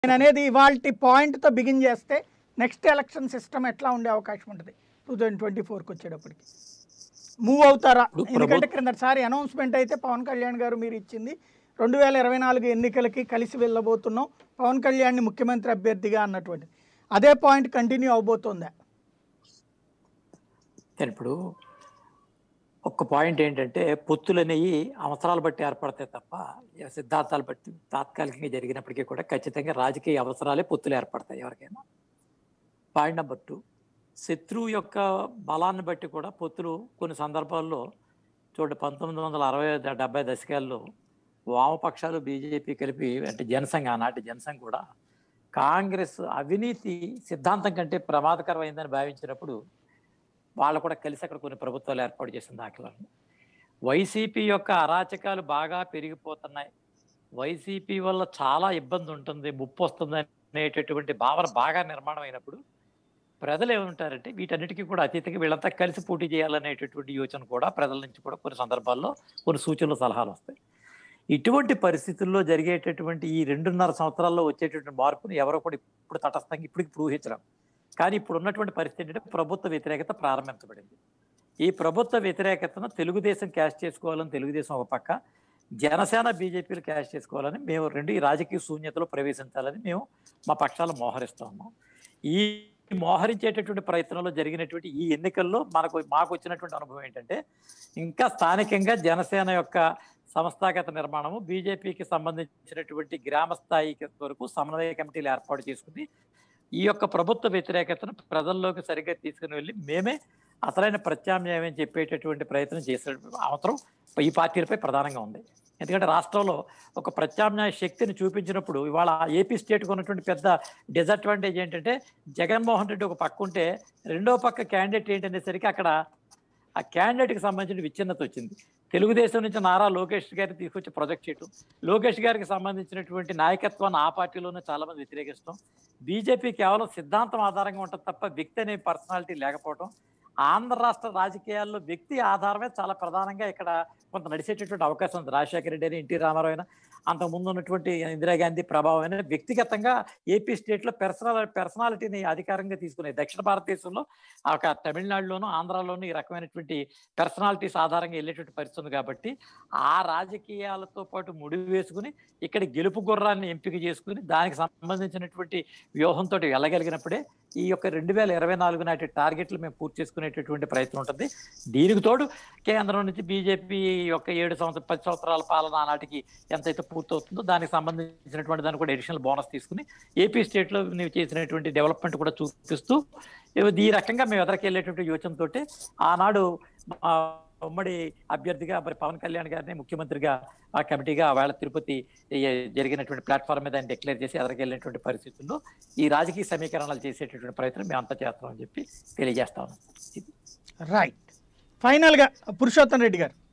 నేను అనేది ఇవాళ పాయింట్తో బిగిన్ చేస్తే నెక్స్ట్ ఎలక్షన్ సిస్టమ్ ఎట్లా ఉండే అవకాశం ఉంటుంది టూ థౌజండ్ ట్వంటీ ఫోర్కి వచ్చేటప్పటికి మూవ్ అవుతారా ఇప్పుడు ఎందుకంటే ప్రభు- క్రిందటిసారి అనౌన్స్మెంట్ అయితే పవన్ కళ్యాణ్ గారు మీరు ఇచ్చింది రెండు వేల ఇరవై నాలుగు ఎన్నికలకి కలిసి వెళ్ళబోతున్నాం పవన్ కళ్యాణ్ని ముఖ్యమంత్రి అభ్యర్థిగా అన్నటువంటిది అదే పాయింట్ కంటిన్యూ అవబోతుందా కానీ ఇప్పుడు ఒక్క పాయింట్ ఏంటంటే పొత్తులు అనేవి అవసరాలు బట్టి ఏర్పడతాయి తప్ప ఇక సిద్ధాంతాలు బట్టి తాత్కాలికంగా జరిగినప్పటికీ కూడా ఖచ్చితంగా రాజకీయ అవసరాలే పొత్తులు ఏర్పడతాయి ఎవరికైనా పాయింట్ నెంబర్ టూ శత్రువు యొక్క బలాన్ని బట్టి కూడా పొత్తులు కొన్ని సందర్భాల్లో చూడండి పంతొమ్మిది వందల అరవై డెబ్బై దశకాల్లో వామపక్షాలు బీజేపీ కలిపి అంటే జనసంఘ ఆనాటి జనసంఘ కూడా కాంగ్రెస్ అవినీతి సిద్ధాంతం కంటే ప్రమాదకరమైందని భావించినప్పుడు వాళ్ళు కూడా కలిసి అక్కడ కొన్ని ప్రభుత్వాలు ఏర్పాటు చేసిన దాఖలాలు వైసీపీ యొక్క అరాచకాలు బాగా పెరిగిపోతున్నాయి వైసీపీ వల్ల చాలా ఇబ్బంది ఉంటుంది ముప్పు వస్తుంది అనేటటువంటి భావన బాగా నిర్మాణం అయినప్పుడు ప్రజలు ఏమంటారంటే వీటన్నిటికీ కూడా అతీతంగా వీళ్ళంతా కలిసి పోటీ చేయాలనేటటువంటి యోచన కూడా ప్రజల నుంచి కూడా కొన్ని సందర్భాల్లో కొన్ని సూచనలు సలహాలు వస్తాయి ఇటువంటి పరిస్థితుల్లో జరిగేటటువంటి ఈ రెండున్నర సంవత్సరాల్లో వచ్చేటటువంటి మార్పును ఎవరో కూడా ఇప్పుడు తటస్థంగా ఇప్పటికి ఊహించడం కానీ ఇప్పుడు ఉన్నటువంటి పరిస్థితి ఏంటంటే ప్రభుత్వ వ్యతిరేకత ప్రారంభించబడింది ఈ ప్రభుత్వ వ్యతిరేకతను తెలుగుదేశం క్యాష్ చేసుకోవాలని తెలుగుదేశం ఒక పక్క జనసేన బీజేపీలు క్యాష్ చేసుకోవాలని మేము రెండు ఈ రాజకీయ శూన్యతలో ప్రవేశించాలని మేము మా పక్షాలు మోహరిస్తూ ఉన్నాం ఈ మోహరించేటటువంటి ప్రయత్నంలో జరిగినటువంటి ఈ ఎన్నికల్లో మనకు మాకు వచ్చినటువంటి అనుభవం ఏంటంటే ఇంకా స్థానికంగా జనసేన యొక్క సంస్థాగత నిర్మాణము బీజేపీకి సంబంధించినటువంటి గ్రామ స్థాయి వరకు సమన్వయ కమిటీలు ఏర్పాటు చేసుకుని ఈ యొక్క ప్రభుత్వ వ్యతిరేకతను ప్రజల్లోకి సరిగ్గా తీసుకుని వెళ్ళి మేమే అసలైన ప్రత్యామ్నాయం అని చెప్పేటటువంటి ప్రయత్నం చేసే అవసరం ఈ పార్టీలపై ప్రధానంగా ఉంది ఎందుకంటే రాష్ట్రంలో ఒక ప్రత్యామ్నాయ శక్తిని చూపించినప్పుడు ఇవాళ ఏపీ స్టేట్కి ఉన్నటువంటి పెద్ద డిసడ్వాంటేజ్ ఏంటంటే జగన్మోహన్ రెడ్డి ఒక పక్క ఉంటే రెండో పక్క క్యాండిడేట్ ఏంటనేసరికి అక్కడ ఆ క్యాండిడేట్కి సంబంధించిన విచ్ఛిన్నత వచ్చింది తెలుగుదేశం నుంచి నారా లోకేష్ గారిని తీసుకొచ్చి ప్రొజెక్ట్ చేయటం లోకేష్ గారికి సంబంధించినటువంటి నాయకత్వాన్ని ఆ పార్టీలోనే చాలా మంది వ్యతిరేకిస్తాం బీజేపీ కేవలం సిద్ధాంతం ఆధారంగా ఉంటుంది తప్ప వ్యక్తి అనే పర్సనాలిటీ లేకపోవడం ఆంధ్ర రాష్ట్ర రాజకీయాల్లో వ్యక్తి ఆధారమే చాలా ప్రధానంగా ఇక్కడ కొంత నడిచేటటువంటి అవకాశం ఉంది రాజశేఖర రెడ్డి అని ఎన్టీ రామారావు అయినా అంతకుముందు ఉన్నటువంటి ఇందిరాగాంధీ ప్రభావం అయినా వ్యక్తిగతంగా ఏపీ స్టేట్లో పర్సనల్ పర్సనాలిటీని అధికారంగా తీసుకునే దక్షిణ భారతదేశంలో ఆ ఒక తమిళనాడులోను ఆంధ్రాలోను ఈ రకమైనటువంటి పర్సనాలిటీస్ ఆధారంగా వెళ్ళేటువంటి పరిస్థితి ఉంది కాబట్టి ఆ రాజకీయాలతో పాటు ముడి వేసుకుని ఇక్కడ గెలుపు గుర్రాన్ని ఎంపిక చేసుకుని దానికి సంబంధించినటువంటి వ్యూహంతో వెళ్ళగలిగినప్పుడే ఈ యొక్క రెండు వేల ఇరవై నాలుగు నాటి టార్గెట్లు మేము పూర్తి చేసుకునేటటువంటి ప్రయత్నం ఉంటుంది దీనికి తోడు కేంద్రం నుంచి బీజేపీ యొక్క ఏడు సంవత్సరం పది సంవత్సరాల పాలన ఆనాటికి ఎంతైతే పూర్తవుతుందో దానికి సంబంధించినటువంటి దాన్ని కూడా అడిషనల్ బోనస్ తీసుకుని ఏపీ స్టేట్లో నీవు చేసినటువంటి డెవలప్మెంట్ కూడా చూపిస్తూ ఈ రకంగా మేము ఎదరికెళ్ళేటువంటి యోచనతోటి ఆనాడు ఆ, ఉమ్మడి అభ్యర్థిగా మరి పవన్ కళ్యాణ్ గారిని ముఖ్యమంత్రిగా ఆ కమిటీగా వేళ తిరుపతి ఈ జరిగినటువంటి ప్లాట్ఫామ్ మీద ఆయన డిక్లేర్ చేసి ఎదరికెళ్ళినటువంటి పరిస్థితుల్లో ఈ రాజకీయ సమీకరణాలు చేసేటటువంటి ప్రయత్నం మేము అంతా చేస్తామని చెప్పి తెలియజేస్తా ఉన్నాం ఇది. రైట్ ఫైనల్గా పురుషోత్తం రెడ్డి గారు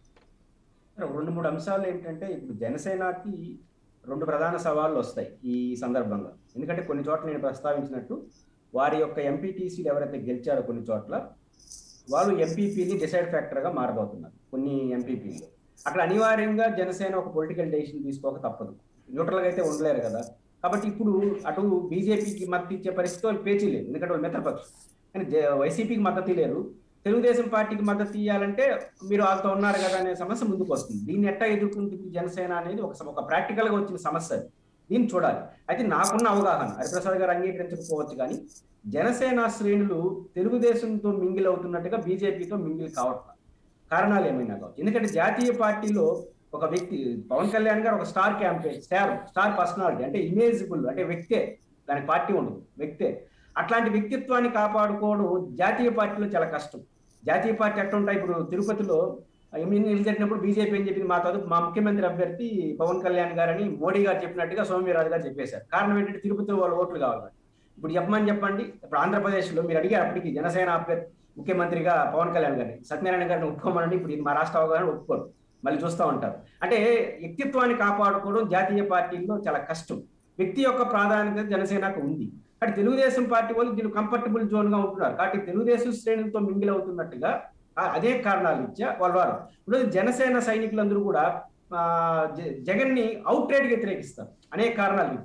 రెండు మూడు అంశాలు ఏంటంటే ఇప్పుడు జనసేనకి రెండు ప్రధాన సవాళ్ళు వస్తాయి ఈ సందర్భంగా ఎందుకంటే కొన్ని చోట్ల నేను ప్రస్తావించినట్టు వారి యొక్క ఎంపీటీసీలు ఎవరైతే గెలిచారో కొన్ని చోట్ల వాళ్ళు ఎంపీపీని డిసైడ్ ఫ్యాక్టర్గా మారబోతున్నారు కొన్ని ఎంపీపీలు అక్కడ అనివార్యంగా జనసేన ఒక పొలిటికల్ డెసిషన్ తీసుకోక తప్పదు న్యూట్రల్గా అయితే ఉండలేరు కదా కాబట్టి ఇప్పుడు అటు బీజేపీకి మద్దతు ఇచ్చే పరిస్థితి వాళ్ళు పేచీ లేదు ఎందుకంటే వాళ్ళు మిత్రపక్షం కానీ జ- వైసీపీకి మద్దతు లేరు తెలుగుదేశం పార్టీకి మద్దతు ఇవ్వాలంటే మీరు వాళ్ళతో ఉన్నారు కదా అనే సమస్య ముందుకు వస్తుంది దీన్ని ఎట్టా ఎదుర్కొంటుంది జనసేన అనేది ఒక సమ- ఒక ప్రాక్టికల్ గా వచ్చిన సమస్య అది దీన్ని చూడాలి అయితే నాకున్న అవగాహన హరిప్రసాద్ గారు అంగీకరించకపోవచ్చు కానీ జనసేన శ్రేణులు తెలుగుదేశంతో మింగిల్ అవుతున్నట్టుగా బీజేపీతో మింగిల్ కావట్లేదు కారణాలు ఏమైనా కావచ్చు ఎందుకంటే జాతీయ పార్టీలో ఒక వ్యక్తి పవన్ కళ్యాణ్ గారు ఒక star campaign star star personality అంటే ఇమేజిబుల్ అంటే వ్యక్తే దానికి పార్టీ ఉండదు వ్యక్తే అట్లాంటి వ్యక్తిత్వాన్ని కాపాడుకోవడం జాతీయ పార్టీలో చాలా కష్టం జాతీయ పార్టీ ఎట్లా ఉంటాయి ఇప్పుడు తిరుపతిలో ఎమ్మెల్యే నిలబెట్టినప్పుడు బీజేపీ ఏం చెప్పింది మా తదుపు మా ముఖ్యమంత్రి అభ్యర్థి పవన్ కళ్యాణ్ గారని మోడీ గారు చెప్పినట్టుగా సోమవీరాజు గారు చెప్పేశారు కారణం ఏంటంటే తిరుపతిలో వాళ్ళు ఓట్లు కావాలి ఇప్పుడు చెప్పమని చెప్పండి ఇప్పుడు ఆంధ్రప్రదేశ్లో మీరు అడిగారు అప్పటికి జనసేన అభ్యర్థి ముఖ్యమంత్రిగా పవన్ కళ్యాణ్ గారిని సత్యనారాయణ గారిని ఒప్పుకోమనండి ఇప్పుడు ఇది మా రాష్ట్ర అవగాహన ఒప్పుకోరు మళ్ళీ చూస్తూ ఉంటారు అంటే వ్యక్తిత్వాన్ని కాపాడుకోవడం జాతీయ పార్టీల్లో చాలా కష్టం వ్యక్తి యొక్క ప్రాధాన్యత జనసేనకు ఉంది కాబట్టి తెలుగుదేశం పార్టీ వాళ్ళు దీన్ని కంఫర్టబుల్ జోన్ గా ఉంటున్నారు కాబట్టి తెలుగుదేశం శ్రేణులతో మింగిల్ అవుతున్నట్టుగా ఆ- అదే కారణాలు ఇచ్చా వాళ్ళ వారు ఇప్పుడు జనసేన సైనికులందరూ కూడా ఆ, జ- జగన్ ని అవుట్ రేట్ వ్యతిరేకిస్తారు అనేక కారణాలు ఇచ్చా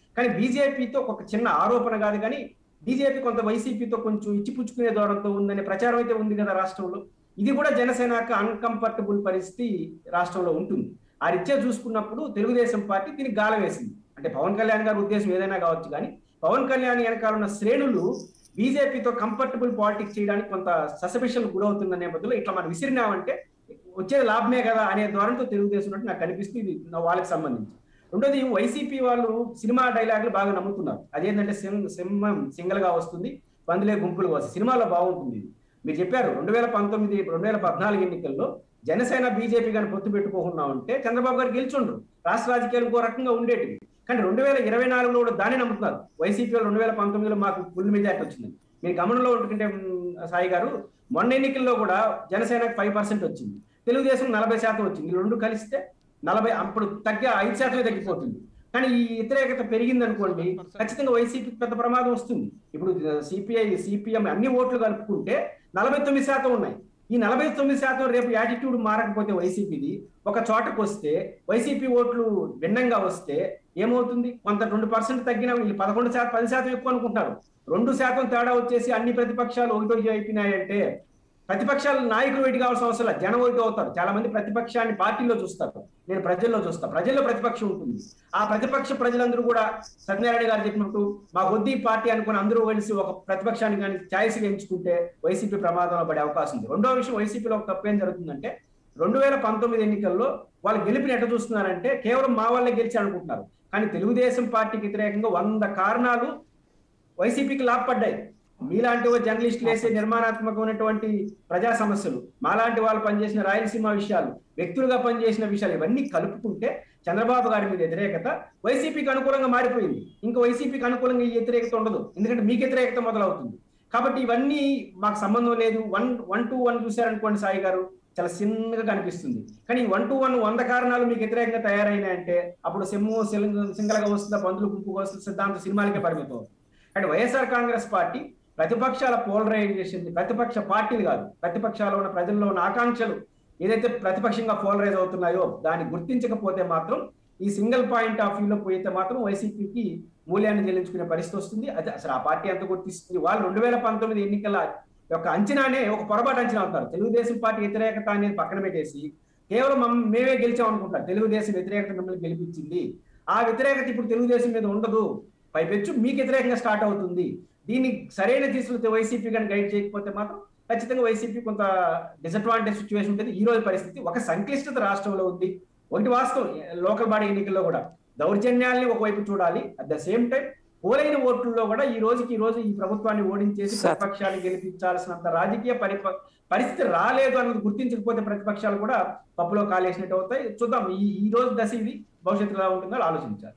కానీ బీజేపీతో ఒక చిన్న ఆరోపణ కాదు కానీ బీజేపీ కొంత వైసీపీతో కొంచెం ఇచ్చిపుచ్చుకునే దూరంతో ఉందనే ప్రచారం అయితే ఉంది కదా రాష్ట్రంలో ఇది కూడా జనసేనకు అన్కంఫర్టబుల్ పరిస్థితి రాష్ట్రంలో ఉంటుంది ఆ రీత్యా చూసుకున్నప్పుడు తెలుగుదేశం పార్టీ దీనికి గాలం వేసింది అంటే పవన్ కళ్యాణ్ గారి ఉద్దేశం ఏదైనా కావచ్చు కానీ పవన్ కళ్యాణ్ వెనకాల ఉన్న శ్రేణులు బీజేపీతో కంఫర్టబుల్ పాలిటిక్స్ చేయడానికి కొంత ససపిషన్ గురవుతున్న నేపథ్యంలో ఇట్లా మనం విసిరినామంటే వచ్చేది లాభమే కదా అనే ధోరణితో తెలుగుదేశం ఉన్నట్టు నాకు కనిపిస్తుంది ఇది నా వాళ్ళకి సంబంధించి రెండోది వైసీపీ వాళ్ళు సినిమా డైలాగులు బాగా నమ్ముతున్నారు అదేంటంటే సింహం సింహం సింగల్ గా వస్తుంది పందులే గుంపులుగా వస్తుంది సినిమాలో బాగుంటుంది ఇది మీరు చెప్పారు రెండు వేల పంతొమ్మిది రెండు వేల పద్నాలుగు ఎన్నికల్లో జనసేన బీజేపీ కానీ పొత్తు పెట్టుకోకుండా ఉంటే చంద్రబాబు గారు గెలిచుండ్రు రాష్ట్ర రాజకీయాలు ఇంకో రకంగా ఉండేటివి కానీ రెండు వేల ఇరవై నాలుగులో కూడా దాన్ని నమ్ముతున్నారు వైసీపీ వాళ్ళు రెండు వేల పంతొమ్మిదిలో మాకు ఫుల్ మెజార్టీ వచ్చింది మీరు గమనంలో ఉంటుంటే మ్, సాయి గారు మొన్న ఎన్నికల్లో కూడా జనసేనకు ఫైవ్ పర్సెంట్ వచ్చింది తెలుగుదేశం నలభై శాతం వచ్చింది ఈ రెండు కలిస్తే నలభై అప్పుడు తగ్గ ఐదు శాతమే తగ్గిపోతుంది కానీ ఈ వ్యతిరేకత పెరిగింది అనుకోండి ఖచ్చితంగా వైసీపీ పెద్ద ప్రమాదం వస్తుంది ఇప్పుడు సిపిఐ సిపిఎం అన్ని ఓట్లు కలుపుకుంటే నలభై తొమ్మిది శాతం ఉన్నాయి ఈ నలభై తొమ్మిది శాతం రేపు యాటిట్యూడ్ మారకపోతే వైసీపీది ఒక చోటకు వస్తే వైసీపీ ఓట్లు భిన్నంగా వస్తే ఏమవుతుంది కొంత రెండు పర్సెంట్ తగ్గిన వీళ్ళు పదకొండు శాతం పది శాతం ఎక్కువ అనుకుంటారు రెండు శాతం తేడా వచ్చేసి అన్ని ప్రతిపక్షాలు ఒకటో అయిపోయినాయంటే ప్రతిపక్షాలు నాయకులు ఒకటి కావాల్సిన అవసరం లేదు జనం ఒకటి అవుతారు చాలా మంది ప్రతిపక్షాన్ని పార్టీలో చూస్తారు నేను ప్రజల్లో చూస్తా ప్రజల్లో ప్రతిపక్షం ఉంటుంది ఆ ప్రతిపక్ష ప్రజలందరూ కూడా సత్యనారాయణ గారు చెప్పినట్టు మా కొద్ది పార్టీ అనుకుని అందరూ కలిసి ఒక ప్రతిపక్షాన్ని కానీ ఛాయిస్ ఎంచుకుంటే వైసీపీ ప్రమాదంలో పడే అవకాశం ఉంది రెండో విషయం వైసీపీలో ఒక తప్పు ఏం జరుగుతుందంటే రెండు వేల పంతొమ్మిది ఎన్నికల్లో వాళ్ళు గెలిపిని ఎట్ట చూస్తున్నారంటే కేవలం మా వాళ్ళే గెలిచి అనుకుంటున్నారు కానీ తెలుగుదేశం పార్టీకి వ్యతిరేకంగా వంద కారణాలు వైసీపీకి లాభపడ్డాయి మీలాంటి ఓ జర్నలిస్టులు వేసే నిర్మాణాత్మకమైనటువంటి ప్రజా సమస్యలు మాలాంటి వాళ్ళు పనిచేసిన రాయలసీమ విషయాలు వ్యక్తులుగా పనిచేసిన విషయాలు ఇవన్నీ కలుపుకుంటే చంద్రబాబు గారి మీద వ్యతిరేకత వైసీపీకి అనుకూలంగా మారిపోయింది ఇంకా వైసీపీకి అనుకూలంగా ఈ వ్యతిరేకత ఉండదు ఎందుకంటే మీకు వ్యతిరేకత మొదలవుతుంది కాబట్టి ఇవన్నీ మాకు సంబంధం లేదు వన్ వన్ టు వన్ చూశారనుకోండి సాయి గారు చాలా చిన్నగా కనిపిస్తుంది కానీ వన్ టు వన్ వంద కారణాలు మీకు వ్యతిరేకంగా తయారైనాయంటే అప్పుడు సెమ్ము సింగల్ గా వస్తుందా పందులు గుంపుగా వస్తుందా సిద్ధాంత సినిమాలకే పరిమితం అవుతుంది అంటే వైఎస్ఆర్ కాంగ్రెస్ పార్టీ ప్రతిపక్షాల పోలరైజేషన్ ప్రతిపక్ష పార్టీలు కాదు ప్రతిపక్షాల్లో ఉన్న ప్రజల్లో ఉన్న ఆకాంక్షలు ఏదైతే ప్రతిపక్షంగా పోలరైజ్ అవుతున్నాయో దాన్ని గుర్తించకపోతే మాత్రం ఈ సింగిల్ పాయింట్ ఆఫ్ వ్యూలో పోయితే మాత్రం వైసీపీకి మూల్యాన్ని చెల్లించుకునే పరిస్థితి వస్తుంది అది అసలు ఆ పార్టీ ఎంత గుర్తిస్తుంది వాళ్ళు రెండు వేల పంతొమ్మిది ఎన్నికల యొక్క అంచనానే ఒక పొరపాటు అంచనా అవుతారు తెలుగుదేశం పార్టీ వ్యతిరేకత అనేది పక్కన పెట్టేసి కేవలం మమ్- మేమే గెలిచాం అనుకుంటారు తెలుగుదేశం వ్యతిరేకత మిమ్మల్ని గెలిపించింది ఆ వ్యతిరేకత ఇప్పుడు తెలుగుదేశం మీద ఉండదు పైపెచ్చు మీకు వ్యతిరేకంగా స్టార్ట్ అవుతుంది దీన్ని సరైన దిశలో వైసీపీ కానీ గైడ్ చేయకపోతే మాత్రం ఖచ్చితంగా వైసీపీ కొంత డిసడ్వాంటేజ్ సిచ్యువేషన్ ఉంటుంది ఈ రోజు పరిస్థితి ఒక సంక్లిష్టత రాష్ట్రంలో ఉంది ఒకటి వాస్తవం లోకల్ బాడీ ఎన్నికల్లో కూడా దౌర్జన్యాల్ని ఒకవైపు చూడాలి అట్ ద సేమ్ టైం పోలైన ఓట్లలో కూడా ఈ రోజుకి ఈ రోజు ఈ ప్రభుత్వాన్ని ఓడించేసి సార్. ప్రతిపక్షాన్ని గెలిపించాల్సినంత రాజకీయ పరిప పరిస్థితి రాలేదు అన్నది గుర్తించకపోతే ప్రతిపక్షాలు కూడా పప్పులో కాలేసినట్టు అవుతాయి చూద్దాం ఈ ఈ రోజు దశ ఇది భవిష్యత్తులో ఎలా ఉంటుందో ఆలోచించాలి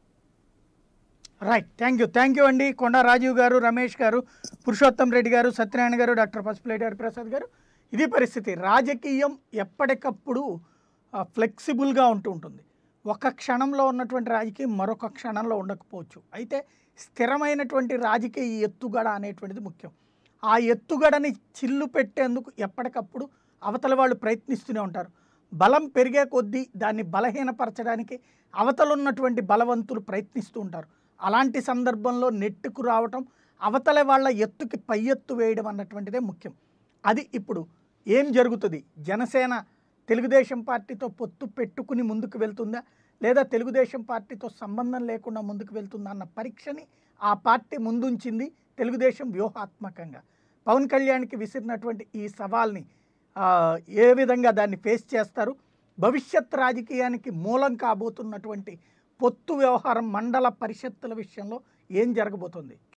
right thank you thank you అండి కొండా రాజీవ్ గారు రమేష్ గారు పురుషోత్తం రెడ్డి గారు సత్యనారాయణ గారు డాక్టర్ పసుపులేటి హరిప్రసాద్ గారు ఇది పరిస్థితి రాజకీయం ఎప్పటికప్పుడు ఆ, ఫ్లెక్సిబుల్గా ఉంటూ ఉంటుంది ఒక క్షణంలో ఉన్నటువంటి రాజకీయం మరొక క్షణంలో ఉండకపోవచ్చు అయితే స్థిరమైనటువంటి రాజకీయ ఎత్తుగడ అనేటువంటిది ముఖ్యం ఆ ఎత్తుగడని చిల్లు పెట్టేందుకు ఎప్పటికప్పుడు అవతల వాళ్ళు ప్రయత్నిస్తూనే ఉంటారు బలం పెరిగే కొద్దీ దాన్ని బలహీనపరచడానికి అవతల ఉన్నటువంటి బలవంతులు ప్రయత్నిస్తూ ఉంటారు అలాంటి సందర్భంలో నెట్టుకు రావటం అవతల వాళ్ళ ఎత్తుకి పై ఎత్తు వేయడం అన్నటువంటిదే ముఖ్యం అది ఇప్పుడు ఏం జరుగుతుంది జనసేన తెలుగుదేశం పార్టీతో పొత్తు పెట్టుకుని ముందుకు వెళ్తుందా లేదా తెలుగుదేశం పార్టీతో సంబంధం లేకుండా ముందుకు వెళ్తుందా అన్న పరీక్షని ఆ పార్టీ ముందుంచింది తెలుగుదేశం వ్యూహాత్మకంగా పవన్ కళ్యాణ్కి విసిరినటువంటి ఈ సవాల్ని ఆ, ఏ విధంగా దాన్ని ఫేస్ చేస్తారు భవిష్యత్ రాజకీయానికి మూలం కాబోతున్నటువంటి పొత్తు వ్యవహారం మండల పరిషత్తుల విషయంలో ఏం జరగబోతుంది